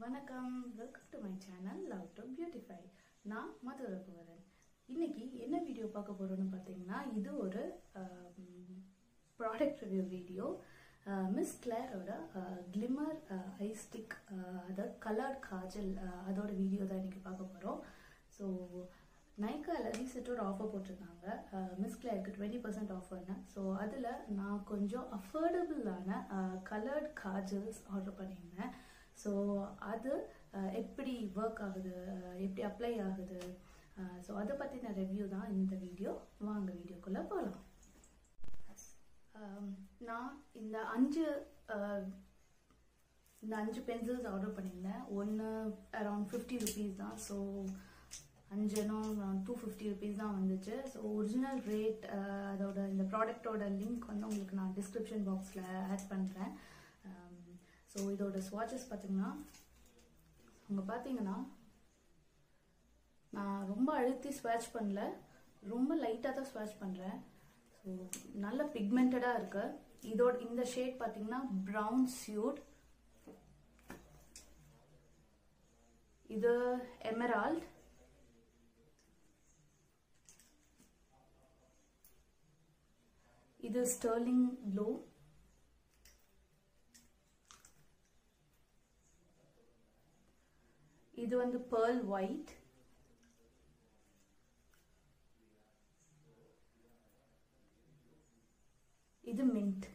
வணக்கம் welcome to my channel love to beautify நான் மது ரகுவரன் இன்னைக்கு என்ன வீடியோ பார்க்க போறோம்னு பார்த்தீங்கன்னா இது ஒரு ப்ராடக்ட் ரிவ்யூ வீடியோ மிஸ் கிளேரோட கிளிமர் ஐ ஸ்டிக் அதாவது கலர்ட் காஜல் அஹ், அதோட வீடியோ தான் இன்னைக்கு பார்க்க போகிறோம் ஸோ நைக்காவில் ரீசெண்ட் ஒரு ஆஃபர் போட்டிருந்தாங்க மிஸ் கிளேருக்கு டுவெண்ட்டி பர்சன்ட் ஆஃபர்னு ஸோ அதில் நான் கொஞ்சம் அஃபோர்டபுளான கலர்ட் காஜல்ஸ் ஆர்டர் பண்ணியிருந்தேன் ஸோ அது அஹ், எப்படி ஒர்க் ஆகுது அஹ், எப்படி அப்ளை ஆகுது ஸோ அதை பற்றின ரிவ்யூ தான் இந்த வீடியோ வாங்க வீடியோக்குள்ளே போகலாம் நான் இந்த அஞ்சு அஹ், இந்த அஞ்சு பென்சில்ஸ் ஆர்டர் பண்ணியிருந்தேன் ஒன்று அரவுண்ட் ஃபிஃப்டி ருபீஸ் தான் ஸோ அஞ்சுனும் டூ ஃபிஃப்டி ருபீஸ் தான் வந்துச்சு ஸோ ஒரிஜினல் ரேட் அதோட இந்த ப்ராடக்டோட லிங்க் வந்து உங்களுக்கு நான் டிஸ்கிரிப்ஷன் பாக்ஸில் ஆட் பண்ணுறேன் ஸோ இதோட ஸ்வாட்சஸ் பார்த்தீங்கன்னா அவங்க பார்த்தீங்கன்னா நான் ரொம்ப அழுத்தி ஸ்வாட்ச் பண்ணல ரொம்ப லைட்டாக தான் ஸ்வாட்ச் பண்ணுறேன் ஸோ நல்ல பிக்மெண்டடாக இருக்கு இதோட இந்த ஷேட் பார்த்தீங்கன்னா ப்ரௌன் சியூட் இது எமரால்ட் இது ஸ்டர்லிங் ப்ளூ இது வந்து பேர்ல் ஒயிட் இது மின்ட்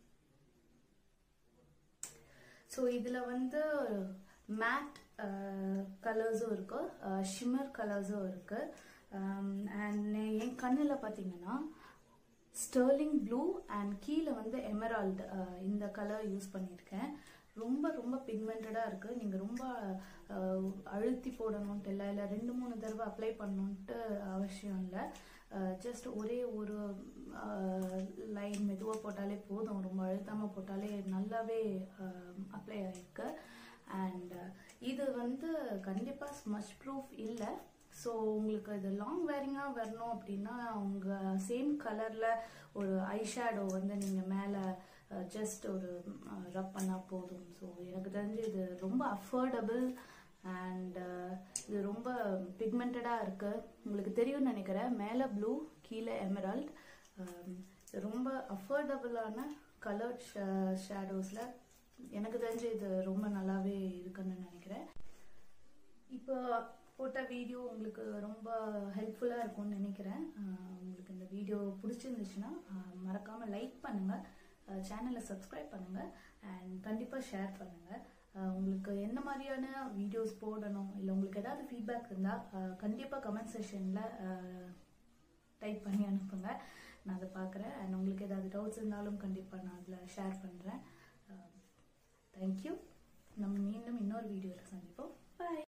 ஸோ இதில் வந்து மேட் கலர்ஸும் இருக்கு ஷிம்மர் கலர்ஸும் இருக்கு அண்ட் என் கண்ணில் பார்த்தீங்கன்னா ஸ்டர்லிங் ப்ளூ அண்ட் கீழே வந்து எமரால்டு இந்த கலர் யூஸ் பண்ணியிருக்கேன் ரொம்ப ரொம்ப பிக்மெண்டடாக இருக்குது நீங்கள் ரொம்ப அஹ், அழுத்தி போடணுன்ட்டு இல்லை இல்லை ரெண்டு மூணு தடவை அப்ளை பண்ணணுன்ட்டு அவசியம் இல்லை ஜஸ்ட் ஒரே ஒரு லைன் மெதுவாக போட்டாலே போதும் ரொம்ப அழுத்தாமல் போட்டாலே நல்லாவே அப்ளை ஆகிருக்கு அண்ட் இது வந்து கண்டிப்பாக ஸ்மஷ் ப்ரூஃப் இல்லை ஸோ உங்களுக்கு இது லாங் வேரிங்காக வரணும் அப்படின்னா உங்கள் சேம் கலரில் ஒரு ஐ ஷேடோ வந்து நீங்கள் மேலே ஜஸ்ட் ஒரு ரப் பண்ணால் போதும் ஸோ எனக்கு தெரிஞ்சு இது ரொம்ப அஃபோர்டபுள் அண்ட் இது ரொம்ப பிக்மெண்டடாக இருக்குது உங்களுக்கு தெரியும்னு நினைக்கிறேன் மேலே ப்ளூ கீழே எமரால்ட் இது ரொம்ப அஃபோர்டபுளான கலர்ட் ஷேடோஸில் எனக்கு தெரிஞ்சு இது ரொம்ப நல்லாவே இருக்குன்னு நினைக்கிறேன் இப்போ போட்ட வீடியோ உங்களுக்கு ரொம்ப ஹெல்ப்ஃபுல்லாக இருக்கும்னு நினைக்கிறேன் அஹ் உங்களுக்கு இந்த வீடியோ பிடிச்சிருந்துச்சுன்னா அஹ் மறக்காம லைக் பண்ணுங்க சேனலை சப்ஸ்கிரைப் பண்ணுங்க அண்ட் கண்டிப்பாக ஷேர் பண்ணுங்க அஹ் உங்களுக்கு என்ன மாதிரியான வீடியோஸ் போடணும் இல்லை உங்களுக்கு ஏதாவது ஃபீட்பேக் இருந்தால் கண்டிப்பாக கமெண்ட் செஷனில் டைப் பண்ணி அனுப்புங்க நான் அதை பார்க்குறேன் அண்ட் உங்களுக்கு ஏதாவது டவுட்ஸ் இருந்தாலும் கண்டிப்பாக நான் அதில் ஷேர் பண்ணுறேன் தேங்க்யூ நம்ம மீண்டும் இன்னொரு வீடியோவில் சந்திப்போம் பாய்